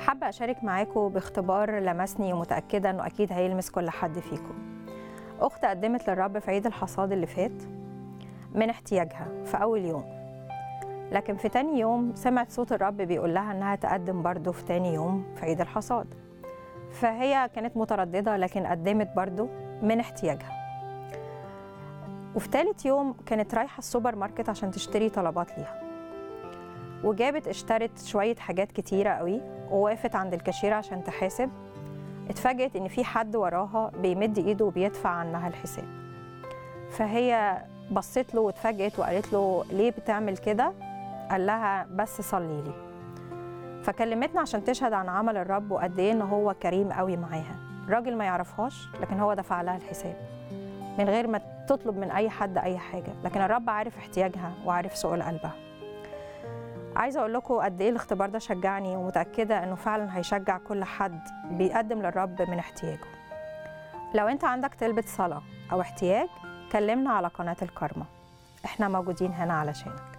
حابة أشارك معاكم باختبار لمسني ومتأكدة إنه أكيد هيلمس كل حد فيكم. أخت قدمت للرب في عيد الحصاد اللي فات من احتياجها في أول يوم. لكن في تاني يوم سمعت صوت الرب بيقول لها إنها تقدم برضه في تاني يوم في عيد الحصاد. فهي كانت مترددة لكن قدمت برضه من احتياجها. وفي تالت يوم كانت رايحة السوبر ماركت عشان تشتري طلبات ليها. وجابت اشترت شوية حاجات كتيرة قوي ووقفت عند الكاشيرة عشان تحاسب اتفاجئت ان في حد وراها بيمد ايده وبيدفع عنها الحساب فهي بصت له واتفاجئت وقالت له ليه بتعمل كده قال لها بس صلي لي فكلمتنا عشان تشهد عن عمل الرب وقد ايه ان هو كريم قوي معاها راجل ما يعرفهاش لكن هو دفع لها الحساب من غير ما تطلب من اي حد اي حاجه لكن الرب عارف احتياجها وعارف سؤال قلبها عايزه اقول لكم قد ايه الاختبار ده شجعني ومتاكده انه فعلا هيشجع كل حد بيقدم للرب من احتياجه لو انت عندك طلبة صلاة او احتياج كلمنا على قناة الكارما احنا موجودين هنا علشانك